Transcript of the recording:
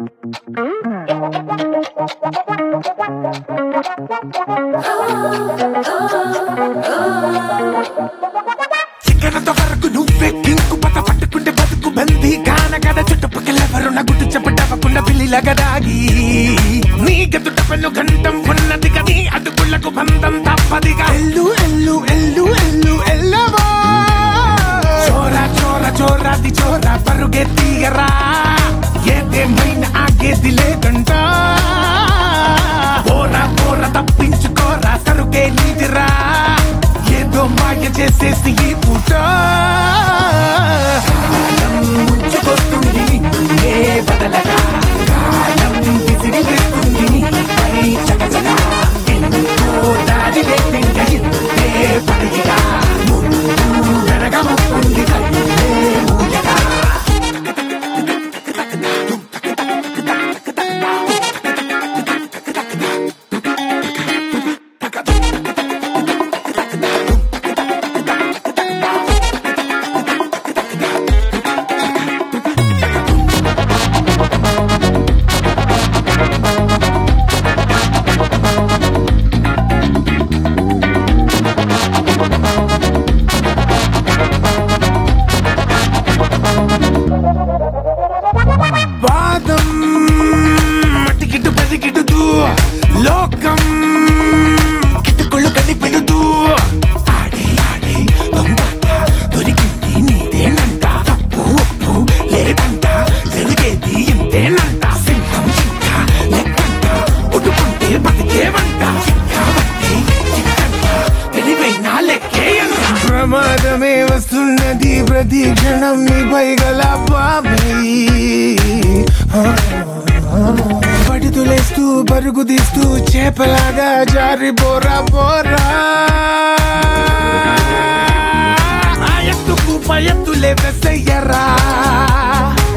చిక్కనతో వరకు నువ్వే కింకు పత పట్టుకుంటే బతుకు బందీ కాన కదా చుట్టుపక్కలెవరు నా గుట్టు చెప్పటవకుండా పిల్లిలాగా దాగి నీ గదుట పెన్ను గంటం ఉన్నది కది అడుగులకు బంధం తప్పదిగా ఎల్లు ఎల్లు ఎల్లు ఎల్లు ఎల్లవో చోరా చోర చోరాది చోర పరుగే తీయరా ఏదేమైనా ఆగేది లేదంట పోరా పోర తప్పించుకోరా సరుకే నీదిరా ఏదో మాయ చేసేసి ఈ పూట కాలం ముంచుకొస్తుంది ఏ బదలగా కాలం విసిరిస్తుంది పై చకచక ఎంతో దారి లేకుండా ఇంతే పడిగా ముందు వెనకముంది కళ్ళే మూయగా వాదం మటికిటు బతికిటుదు లోకం కిటుకుళ్ళు కలిపెడుదు ఆడి ఆడి దొంగట దొరికింది నీదేనంట తప్పు ఒప్పు లేదంట జరిగేది ఇంతేనంట సింహం చింక లెక్కంట ఉడుకుంటే బతికేవంట చిక్కాబట్టి చిక్కంట తెలివైన లెక్కేయంట ప్రమాదమే వస్తున్నది ప్రతి క్షణం నీపై గల పాపై పడితులేస్తూ పరుగు తీస్తూ చేపలాగా జారి పోరా పోరా ఆ ఎత్తుకు పై ఎత్తులే వెసయ్యరా